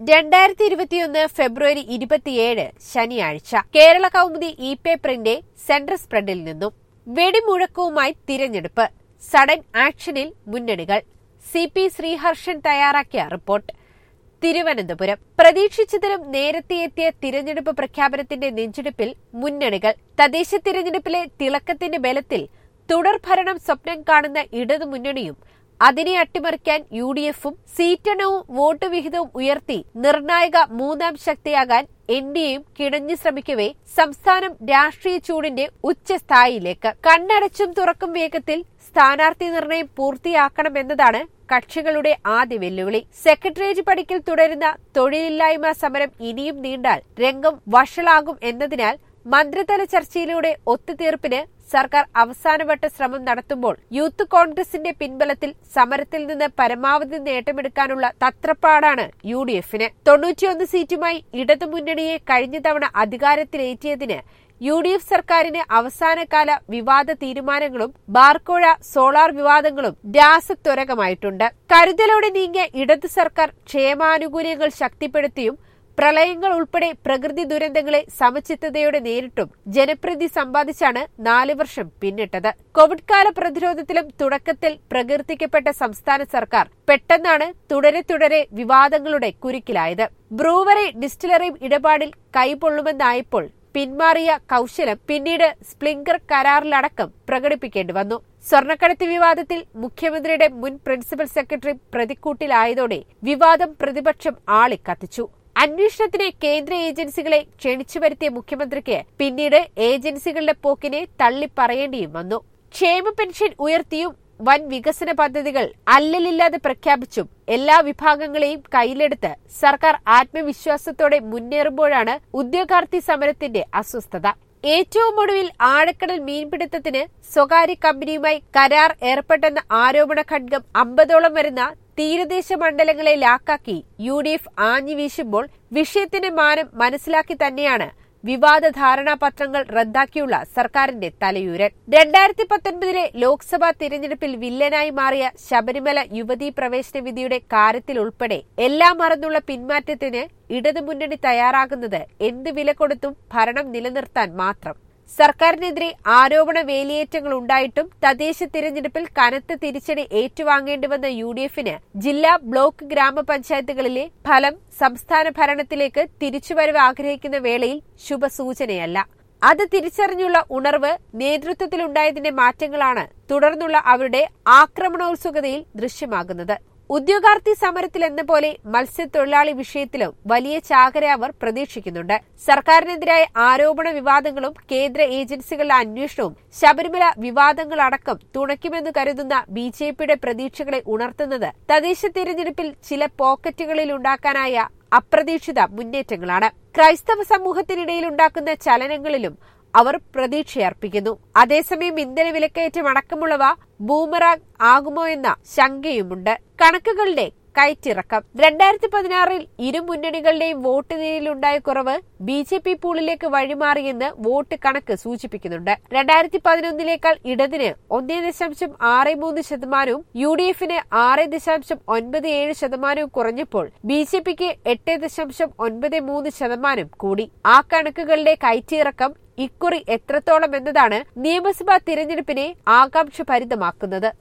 രണ്ടായിരത്തി ഇരുപത്തിയൊന്ന് ഫെബ്രുവരി ഇരുപത്തിയേഴ് ശനിയാഴ്ച കേരള കൗമുദി ഇ പേപ്പറിന്റെ സെൻട്രൽ സ്പ്രെഡിൽ നിന്നും വെടിമുഴക്കവുമായി തിരഞ്ഞെടുപ്പ് സഡൻ ആക്ഷനിൽ മുന്നണികൾ സി പി ശ്രീഹർഷൻ തയ്യാറാക്കിയ റിപ്പോർട്ട് തിരുവനന്തപുരം പ്രതീക്ഷിച്ചതിലും നേരത്തെ എത്തിയ തിരഞ്ഞെടുപ്പ് പ്രഖ്യാപനത്തിന്റെ നെഞ്ചെടുപ്പിൽ മുന്നണികൾ തദ്ദേശ തിരഞ്ഞെടുപ്പിലെ തിളക്കത്തിന്റെ ബലത്തിൽ തുടർഭരണം സ്വപ്നം കാണുന്ന ഇടതുമുന്നണിയും അതിനെ അട്ടിമറിക്കാൻ യു ഡി എഫും സീറ്റെണ്ണവും വോട്ട് വിഹിതവും ഉയർത്തി നിർണായക മൂന്നാം ശക്തിയാകാൻ എൻ ഡി എയും കിണഞ്ഞു ശ്രമിക്കവേ സംസ്ഥാനം രാഷ്ട്രീയ ചൂടിന്റെ ഉച്ചസ്ഥായിയിലേക്ക് കണ്ണടച്ചും തുറക്കും വേഗത്തിൽ സ്ഥാനാർത്ഥി നിർണയം പൂർത്തിയാക്കണമെന്നതാണ് കക്ഷികളുടെ ആദ്യ വെല്ലുവിളി സെക്രട്ടേറിയറ്റ് പടിക്കൽ തുടരുന്ന തൊഴിലില്ലായ്മ സമരം ഇനിയും നീണ്ടാൽ രംഗം വഷളാകും എന്നതിനാൽ മന്ത്രിതല ചർച്ചയിലൂടെ ഒത്തുതീർപ്പിന് സർക്കാർ അവസാനവട്ട ശ്രമം നടത്തുമ്പോൾ യൂത്ത് കോൺഗ്രസിന്റെ പിൻബലത്തിൽ സമരത്തിൽ നിന്ന് പരമാവധി നേട്ടമെടുക്കാനുള്ള തത്രപ്പാടാണ് യു ഡി എഫിന് തൊണ്ണൂറ്റിയൊന്ന് സീറ്റുമായി ഇടതുമുന്നണിയെ കഴിഞ്ഞ തവണ അധികാരത്തിലേറ്റിയതിന് യു ഡി എഫ് സർക്കാരിന് അവസാനകാല വിവാദ തീരുമാനങ്ങളും ബാർക്കോഴ സോളാർ വിവാദങ്ങളും രാസത്വരകമായിട്ടുണ്ട് കരുതലോടെ നീങ്ങിയ ഇടതു സർക്കാർ ക്ഷേമാനുകൂല്യങ്ങൾ ശക്തിപ്പെടുത്തിയും പ്രളയങ്ങൾ ഉൾപ്പെടെ പ്രകൃതി ദുരന്തങ്ങളെ സമചിത്തതയോടെ നേരിട്ടും ജനപ്രീതി സമ്പാദിച്ചാണ് നാല് വർഷം പിന്നിട്ടത് കോവിഡ് കാല പ്രതിരോധത്തിലും തുടക്കത്തിൽ പ്രകീർത്തിക്കപ്പെട്ട സംസ്ഥാന സർക്കാർ പെട്ടെന്നാണ് തുടരെ തുടരെ വിവാദങ്ങളുടെ കുരുക്കിലായത് ബ്രൂവറി ഡിസ്റ്റിലറി ഇടപാടിൽ കൈപൊള്ളുമെന്നായപ്പോൾ പിന്മാറിയ കൌശലം പിന്നീട് സ്പ്ലിങ്കർ കരാറിലടക്കം പ്രകടിപ്പിക്കേണ്ടി വന്നു സ്വർണ്ണക്കടത്ത് വിവാദത്തിൽ മുഖ്യമന്ത്രിയുടെ മുൻ പ്രിൻസിപ്പൽ സെക്രട്ടറി പ്രതിക്കൂട്ടിലായതോടെ വിവാദം പ്രതിപക്ഷം ആളിക്കത്തിച്ചു അന്വേഷണത്തിന് കേന്ദ്ര ഏജൻസികളെ ക്ഷണിച്ചു വരുത്തിയ മുഖ്യമന്ത്രിക്ക് പിന്നീട് ഏജൻസികളുടെ പോക്കിനെ തള്ളിപ്പറയേണ്ടിയും വന്നു ക്ഷേമ പെൻഷൻ ഉയർത്തിയും വൻ വികസന പദ്ധതികൾ അല്ലലില്ലാതെ പ്രഖ്യാപിച്ചും എല്ലാ വിഭാഗങ്ങളെയും കയ്യിലെടുത്ത് സർക്കാർ ആത്മവിശ്വാസത്തോടെ മുന്നേറുമ്പോഴാണ് ഉദ്യോഗാർത്ഥി സമരത്തിന്റെ അസ്വസ്ഥത ഏറ്റവും ഒടുവിൽ ആഴക്കടൽ മീൻപിടുത്തത്തിന് സ്വകാര്യ കമ്പനിയുമായി കരാർ ഏർപ്പെട്ടെന്ന ആരോപണ ഖഡ്ഗം അമ്പതോളം വരുന്ന തീരദേശ മണ്ഡലങ്ങളെ ലാക്കാക്കി യു ഡി എഫ് ആഞ്ഞു വീശുമ്പോൾ വിഷയത്തിന്റെ മാനം മനസ്സിലാക്കി തന്നെയാണ് വിവാദ ധാരണാപത്രങ്ങൾ റദ്ദാക്കിയുള്ള സർക്കാരിന്റെ തലയൂരൻ രണ്ടായിരത്തി പത്തൊൻപതിലെ ലോക്സഭാ തിരഞ്ഞെടുപ്പിൽ വില്ലനായി മാറിയ ശബരിമല യുവതീ പ്രവേശന വിധിയുടെ കാര്യത്തിലുൾപ്പെടെ എല്ലാം മറന്നുള്ള പിന്മാറ്റത്തിന് ഇടതുമുന്നണി തയ്യാറാകുന്നത് എന്ത് വില കൊടുത്തും ഭരണം നിലനിർത്താൻ മാത്രം സർക്കാരിനെതിരെ ആരോപണ വേലിയേറ്റങ്ങൾ ഉണ്ടായിട്ടും തദ്ദേശ തിരഞ്ഞെടുപ്പിൽ കനത്ത തിരിച്ചടി ഏറ്റുവാങ്ങേണ്ടി വന്ന യു ഡി എഫിന് ജില്ലാ ബ്ലോക്ക് ഗ്രാമപഞ്ചായത്തുകളിലെ ഫലം സംസ്ഥാന ഭരണത്തിലേക്ക് തിരിച്ചുവരവ് ആഗ്രഹിക്കുന്ന വേളയിൽ ശുഭസൂചനയല്ല അത് തിരിച്ചറിഞ്ഞുള്ള ഉണർവ് നേതൃത്വത്തിലുണ്ടായതിന്റെ മാറ്റങ്ങളാണ് തുടർന്നുള്ള അവരുടെ ആക്രമണോത്സുകതയിൽ ദൃശ്യമാകുന്നത് ഉദ്യോഗാർത്ഥി സമരത്തിൽ എന്ന പോലെ മത്സ്യത്തൊഴിലാളി വിഷയത്തിലും വലിയ ചാകര അവർ പ്രതീക്ഷിക്കുന്നുണ്ട് സർക്കാരിനെതിരായ ആരോപണ വിവാദങ്ങളും കേന്ദ്ര ഏജൻസികളുടെ അന്വേഷണവും ശബരിമല വിവാദങ്ങളടക്കം തുണയ്ക്കുമെന്ന് കരുതുന്ന ബി ജെ പിയുടെ പ്രതീക്ഷകളെ ഉണർത്തുന്നത് തദ്ദേശ തിരഞ്ഞെടുപ്പിൽ ചില പോക്കറ്റുകളിൽ ഉണ്ടാക്കാനായ അപ്രതീക്ഷിത മുന്നേറ്റങ്ങളാണ് ക്രൈസ്തവ സമൂഹത്തിനിടയിൽ ഉണ്ടാക്കുന്ന ചലനങ്ങളിലും അവർ പ്രതീക്ഷയർപ്പിക്കുന്നു അതേസമയം ഇന്ധന വിലക്കയറ്റം അടക്കമുള്ളവ ബൂമറാങ് ആകുമോ എന്ന ശങ്കയുമുണ്ട് കണക്കുകളുടെ കയറ്റിറക്കം രണ്ടായിരത്തി പതിനാറിൽ ഇരു മുന്നണികളുടെയും വോട്ട് നിലയിലുണ്ടായ കുറവ് ബി ജെ പി പൂളിലേക്ക് വഴിമാറിയെന്ന് വോട്ട് കണക്ക് സൂചിപ്പിക്കുന്നുണ്ട് രണ്ടായിരത്തി പതിനൊന്നിലേക്കാൾ ഇടതിന് ഒന്നേ ദശാംശം ആറ് മൂന്ന് ശതമാനവും യു ഡി എഫിന് ആറ് ദശാംശം ഒൻപത് ഏഴ് ശതമാനവും കുറഞ്ഞപ്പോൾ ബി ജെ പിക്ക് എട്ട് ദശാംശം ഒൻപത് മൂന്ന് ശതമാനം കൂടി ആ കണക്കുകളുടെ കയറ്റിയിറക്കം ഇക്കുറി എത്രത്തോളം എന്നതാണ് നിയമസഭാ തിരഞ്ഞെടുപ്പിനെ ആകാംക്ഷഭരിതമാക്കുന്നത്